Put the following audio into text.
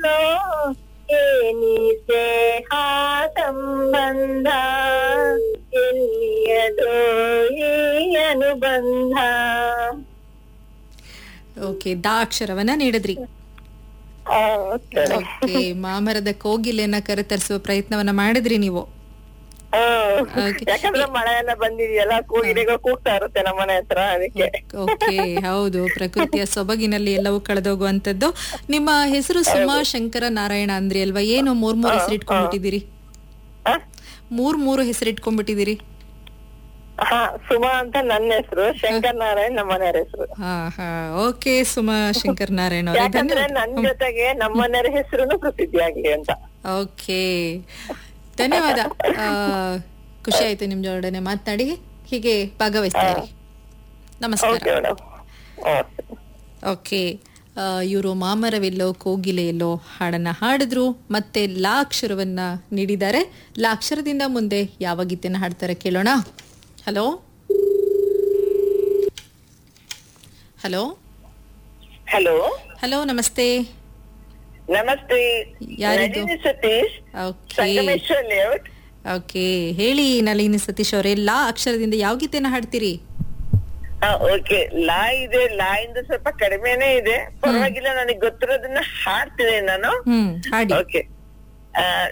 ಏನೋ ಏನಿ ಸ್ನೇಹ ಸಂಬಂಧ ಎಲ್ಲಿಯದೋ ಈ ಅನುಬಂಧ ಓಕೆ ದಾ ಅಕ್ಷರವನ್ನ ನೀಡಿದ್ರಿ ಆ, okay. ಓಕೆ ಮಾಮರದ ಕೋಗಿಲೆಯನ್ನ ಕರೆತರಿಸುವ ಪ್ರಯತ್ನವನ್ನ ಮಾಡಿದ್ರಿ ನೀವು ಆ, Okay. ಯಾಕಂದ್ರೆ ಮಳೆ ಎಲ್ಲ ಬಂದಿದೆಯಲ್ಲ ಕೂಗಿಡಿಗ ಕೂಗ್ತಾ ಇರುತ್ತೆ ನಮ್ಮ ಮನೆ ಹತ್ರ ಅದಕ್ಕೆ ಓಕೆ ಹೌದು ಪ್ರಕೃತಿಯ ಸೊಬಗಿನಲ್ಲಿ ಎಲ್ಲವೂ ಕಳೆದೋಗುವಂತದ್ದು ನಿಮ್ಮ ಹೆಸರು ಸುಮಾ ಶಂಕರ ನಾರಾಯಣ ಅಂದ್ರಿ ಅಲ್ವಾ ಏನು ಮೂರ್ ಮೂರ್ ಹೆಸರು ಇಟ್ಕೊಂಡ್ಬಿಟ್ಟಿದ್ದೀರಿ ಆ? ಮೂರ್ ಮೂರು ಹೆಸರು ಇಟ್ಕೊಂಡ್ಬಿಟ್ಟಿದ್ದೀರಿ ಹಾ ಸುಮಾ ಅಂತ ನನ್ನ ಹೆಸರು ಶಂಕರ್ ನಾರಾಯಣ್ ನಮ್ಮ ಮನೆಯವ್ರ ಹೆಸರು ಹಾ ಹಾ ಓಕೆ ಸುಮಾ ಶಂಕರ್ ನಾರಾಯಣ ಅವರೇ ಯಾಕಂದ್ರೆ ಧನ್ಯವಾದ ನನ್ ಜೊತೆಗೆ ನಮ್ಮ ಮನೆಯವ್ರ ಹೆಸರುನು ಪ್ರಸಿದ್ಧಿ ಆಗ್ಲಿ ಅಂತ ಓಕೆ ಧನ್ಯವಾದ ಆ, ಖುಷಿ ಆಯ್ತು ನಿಮ್ ಜೊಡನೆ ಮಾತನಾಡಿ ಹೀಗೆ ಭಾಗವಹಿಸ್ತಾ ಇರಿ ನಮಸ್ಕಾರ ಓಕೆ ಮೇಡಮ್ ಓಕೆ ಇವರು ಮಾಮರವೆಲ್ಲೋ ಕೋಗಿಲೆಯಲ್ಲೋ ಹಾಡನ್ನ ಹಾಡಿದ್ರು ಮತ್ತೆ ಲಾ ಅಕ್ಷರವನ್ನ ನೀಡಿದ್ದಾರೆ ಲಾ ಅಕ್ಷರದಿಂದ ಮುಂದೆ ಯಾವ ಗೀತೆನ ಹಾಡ್ತಾರೆ ಕೇಳೋಣ ಹಲೋ ಹಲೋ ಹಲೋ ಹಲೋ ನಮಸ್ತೆ ನಮಸ್ತೆ ಯಾರಿದು? Nalini Satish okay Sangameshwara layout okay ಹೇಳಿ ನಳಿನಿ ಸತೀಶ್ ಅವರೇ ಲಾ ಅಕ್ಷರದಿಂದ ಯಾವ ಗೀತೆನ ಹಾಡ್ತೀರಿ ಓಕೆ ಲಾ ಇದೆ ಲಾ ಇಂದ ಸ್ವಲ್ಪ ಕಡಿಮೆನೇ ಇದೆ ಪರವಾಗಿಲ್ಲ ನನಗೆ ಗೊತ್ತಿರೋದನ್ನ ಹಾಡ್ತೀನಿ ನಾನು ಹ್ಮ್ ಹಾಡಿ ಓಕೆ